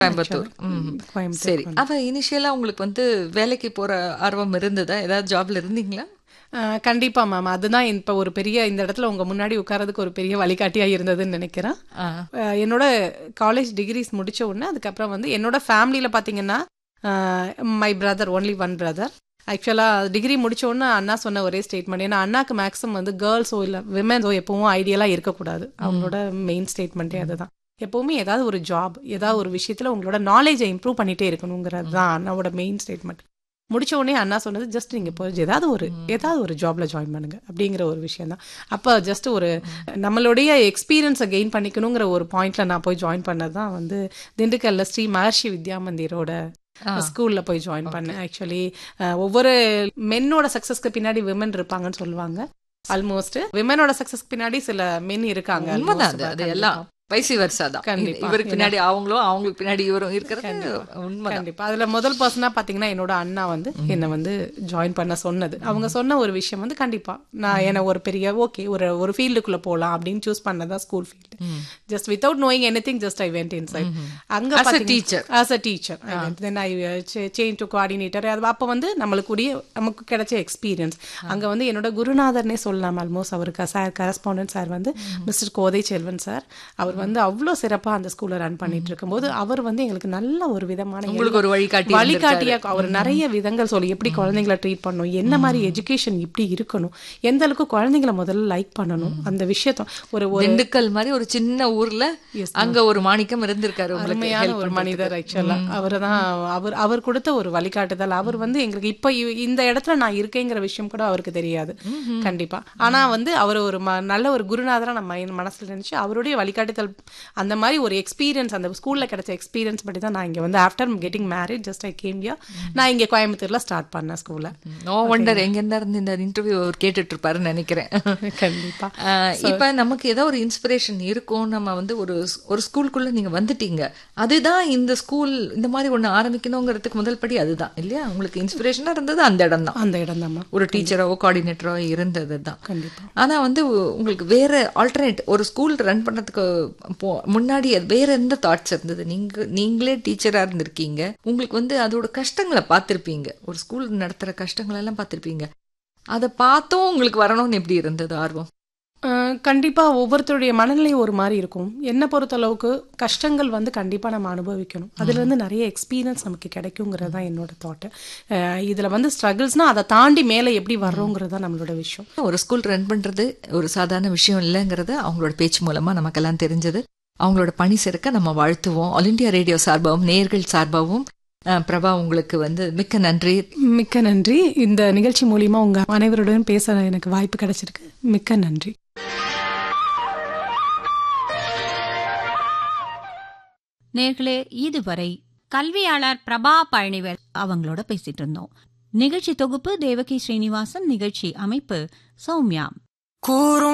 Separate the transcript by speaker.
Speaker 1: கோயம்புத்தூர் ம்.
Speaker 2: கோயம்புத்தூர்
Speaker 1: சரி அவ இனிஷியலா உங்களுக்கு வந்து வேலைக்கு போற ஆர்வம் இருந்ததா ஏதாவது ஜாப்ல இருந்தீங்களா
Speaker 2: அஹ், கண்டிப்பா மேம் அதுதான் இப்ப ஒரு பெரிய இந்த இடத்துல உங்க முன்னாடி உட்காரதுக்கு ஒரு பெரிய வழிகாட்டியா இருந்ததுன்னு நினைக்கிறேன்
Speaker 1: ஆ.
Speaker 2: அஹ், என்னோட காலேஜ் டிகிரிஸ் முடிச்ச உடனே அதுக்கப்புறம் வந்து என்னோட ஃபேமிலியில பாத்தீங்கன்னா my brother only one brother ஆக்சுவலாக டிகிரி முடிச்ச உடனே அண்ணா சொன்ன ஒரே ஸ்டேட்மெண்ட் ஏன்னா அண்ணாக்கு மேக்ஸிமம் வந்து கேர்ள்ஸோ இல்லை விமென்ஸோ எப்பவும் ஐடியலாக இருக்கக்கூடாது அவங்களோட மெயின் ஸ்டேட்மெண்ட்டே அதுதான் எப்பவுமே ஏதாவது ஒரு ஜாப் ஏதாவது ஒரு விஷயத்துல உங்களோட நாலேஜை இம்ப்ரூவ் பண்ணிட்டே இருக்கணுங்கிறது தான் அண்ணாவோட மெயின் ஸ்டேட்மெண்ட் முடிச்ச உடனே அண்ணா சொன்னது ஜஸ்ட் நீங்க போய் ஏதாவது ஒரு ஏதாவது ஒரு ஜாப்ல ஜாயின் பண்ணுங்க அப்படிங்கிற ஒரு விஷயம் தான் அப்போ ஜஸ்ட் ஒரு நம்மளுடைய எக்ஸ்பீரியன்ஸை கெயின் பண்ணிக்கணுங்கிற ஒரு பாயிண்ட்ல நான் போய் ஜாயின் பண்ணது தான் வந்து திண்டுக்கல்ல ஸ்ரீ மகர்ஷி வித்யா மந்திரோட ஸ்கூல்ல போய் ஜாயின் பண்ணேன் ஆக்சுவலி ஒவ்வொரு மென்னோட சக்சஸ்க்கு பின்னாடி விமன் இருப்பாங்கன்னு சொல்லுவாங்க ஆல்மோஸ்ட் விமனோட சக்சஸ்க்கு பின்னாடி சில மென் இருக்காங்க
Speaker 1: உண்மைதான்
Speaker 2: almost.
Speaker 1: அது அது எல்லாம் வைசி வருஷா தான்
Speaker 2: கண்டிப்பா.
Speaker 1: இவருக்கு பின்னாடி அவங்களும் அவங்களுக்கு பின்னாடி இவரும் இருக்கிறது உண்மைதான்
Speaker 2: கண்டிப்பா அதுல முதல் பர்சனா பாத்தீங்கன்னா என்னோட அண்ணா வந்து என்ன வந்து ஜாயின் பண்ண சொன்னது அவங்க சொன்ன ஒரு விஷயம் வந்து கண்டிப்பா நான் என்ன ஒரு பெரிய ஓகே ஒரு ஒரு ஃபீல்டுக்குள்ள போலாம் அப்படின்னு சூஸ் பண்ணதா school field just without knowing anything just I went inside அங்க
Speaker 1: As a teacher.
Speaker 2: As a teacher then I change to coordinator அது அப்போ வந்து நம்மளுக்கு கூடிய நமக்கு கிடைச்ச எக்ஸ்பீரியன்ஸ் அங்க வந்து என்னோட குருநாதர்னே சொல்லலாம் ஆல்மோஸ்ட் அவருக்கு சார் கரஸ்பாண்டன்ட் சார் வந்து மிஸ்டர் கோதை செல்வன் சார் அவர் வந்து அவ்வளோ சிறப்பா அந்த ஸ்கூலை ரன் பண்ணிட்டு இருக்கும்போது அவர் வந்து எங்களுக்கு நல்ல ஒரு விதமான
Speaker 1: உங்களுக்கு ஒரு வழிகாட்டி
Speaker 2: வழிகாட்டியா அவர் நிறைய விதங்கள் சொல்லி எப்படி குழந்தைங்களை ட்ரீட் பண்ணணும் என்ன மாதிரி எஜுகேஷன் இப்படி இருக்கணும் எந்த அளவுக்கு குழந்தைங்களை முதல்ல லைக் பண்ணணும் அந்த விஷயத்த ஒரு ஒரு
Speaker 1: திண்டுக்கல் மாதிரி ஒரு சின்ன ஊர்ல அங்க ஒரு மாணிக்கம் இருந்திருக்காரு உங்களுக்கு
Speaker 2: அருமையான
Speaker 1: help
Speaker 2: ஒரு
Speaker 1: பண்றதுக்கு.
Speaker 2: மனிதர் ஆக்சுவலா அவர் தான் அவர் அவர் கொடுத்த ஒரு வழிகாட்டுதல் அவர் வந்து எங்களுக்கு இப்ப இ- இந்த இடத்துல நான் இருக்கேங்கிற விஷயம் கூட அவருக்கு தெரியாது கண்டிப்பா ஆனா வந்து அவர் ஒரு ம- நல்ல ஒரு குருநாதரா நம்ம என் மனசுல நினைச்சு அவருடைய வழிகாட்டுதல் அந்த மாதிரி ஒரு எக்ஸ்பீரியன்ஸ் அந்த ஸ்கூல்ல கிடைச்ச எக்ஸ்பீரியன்ஸ் படி தான் நான் இங்க வந்து after getting married just I came yeah நான் இங்க கோயம்புத்தூர்ல ஸ்டார்ட் பண்ணேன் ஸ்கூல்ல
Speaker 1: நோ வண்டர் எங்க இருந்தா இருந்து இந்த இன்டர்வியூ அவர் கேட்டுட்டு இருப்பாருன்னு நினைக்கிறேன்
Speaker 2: கண்டிப்பா
Speaker 1: ஆஹ் இப்ப நமக்கு ஏதோ ஒரு இன்ஸ்பிரேஷன் இருக்கும் நம்ம வந்து ஒரு ஒரு ஸ்கூலுக்குள்ள நீங்க வந்துட்டீங்க அதுதான் இந்த ஸ்கூல் இந்த மாதிரி ஒண்ணு ஆரம்பிக்கணுங்கிறதுக்கு முதல் படி அதுதான் இல்லையா உங்களுக்கு இன்ஸ்பிரேஷனா இருந்தது அந்த இடம் தான்
Speaker 2: அந்த இடம் தான்
Speaker 1: ஒரு டீச்சரோ கோஆர்டினேட்டரோ இருந்தது தான்
Speaker 2: கண்டிப்பா
Speaker 1: ஆனா வந்து உ- உங்களுக்கு வேற ஆல்டர்னேட் ஒரு ஸ்கூல் ரன் பண்ணதுக்கு போ- முன்னாடி அது வேற எந்த தாட்ஸ் இருந்தது நீங்க நீங்களே டீச்சரா இருந்திருக்கீங்க உங்களுக்கு வந்து அதோட கஷ்டங்களை பார்த்திருப்பீங்க ஒரு ஸ்கூல் நடத்துற கஷ்டங்களை எல்லாம் பார்த்திருப்பீங்க அதை பார்த்தும் உங்களுக்கு வரணும்னு எப்படி இருந்தது ஆர்வம்
Speaker 2: அஹ் கண்டிப்பா ஒவ்வொருத்தருடைய மனநிலை ஒரு மாதிரி இருக்கும் என்னை பொறுத்த அளவுக்கு கஷ்டங்கள் வந்து கண்டிப்பா நம்ம அனுபவிக்கணும் அதுல இருந்து நிறைய எக்ஸ்பீரியன்ஸ் நமக்கு கிடைக்குங்கிறது தான் என்னோட தாட் இதுல வந்து ஸ்ட்ரகிள்ஸ்னா அதை தாண்டி மேலே எப்படி வர்றோங்கிறது தான் நம்மளோட விஷயம்
Speaker 1: ஒரு ஸ்கூல் ரன் பண்றது ஒரு சாதாரண விஷயம் இல்லைங்கிறது அவங்களோட பேச்சு மூலமா நமக்கெல்லாம் தெரிஞ்சது அவங்களோட பணி சிறக்க நம்ம வாழ்த்துவோம் ஆல் இண்டியா ரேடியோ சார்பாகவும் நேர்கள் சார்பாகவும் அஹ், பிரபா உங்களுக்கு வந்து மிக்க நன்றி
Speaker 2: மிக்க நன்றி இந்த நிகழ்ச்சி மூலியமா உங்க அனைவருடன் பேச எனக்கு வாய்ப்பு கிடைச்சிருக்கு மிக்க நன்றி
Speaker 3: நேர்களே இதுவரை கல்வியாளர் பிரபா பழனிவேல் அவங்களோட பேசிட்டு இருந்தோம் நிகழ்ச்சி தொகுப்பு தேவகி ஸ்ரீனிவாசன் நிகழ்ச்சி அமைப்பு சௌமியா
Speaker 4: கூறும்